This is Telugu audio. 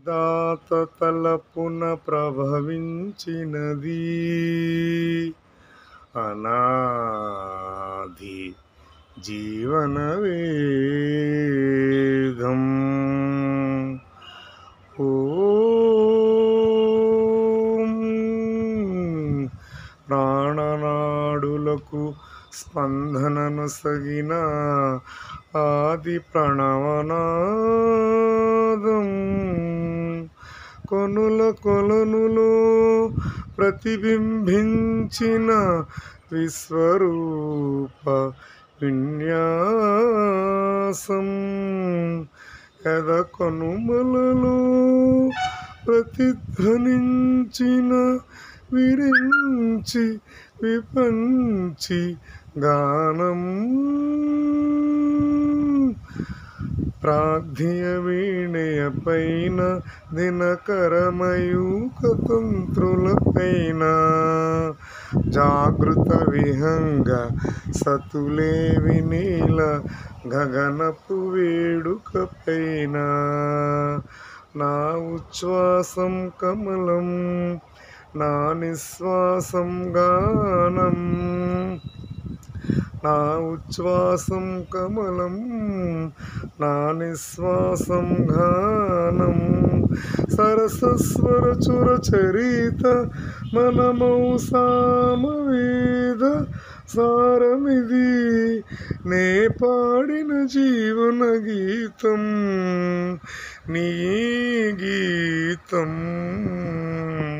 దాత తలపున ప్రభవించినది అనాది జీవన వేదం ఓం ప్రాణనాడులకు స్పందనను సగిన ఆది ప్రణవనాదం కొనుల కొలనులో ప్రతిబింబించిన విశ్వరూప విన్యాసం ఎద కొనుమలలో ప్రతిధ్వనించిన విరించి విపంచి గానం ప్రాగ్ధియ వీణయ పైన దినకరమయూక తంత్రుల పైన జాగృత విహంగ సతులే వినీల గగనపు వేడుక పైన నా ఉచ్ఛ్వాసం కమలం నా నిశ్వాసం గానం నా ఉచ్ఛ్వాసం కమలం నా నిశ్వాసం గానం సరసస్వర చుర చరిత మనమౌ సామవేద సారమిది నే పాడిన జీవన గీతం నీ గీతం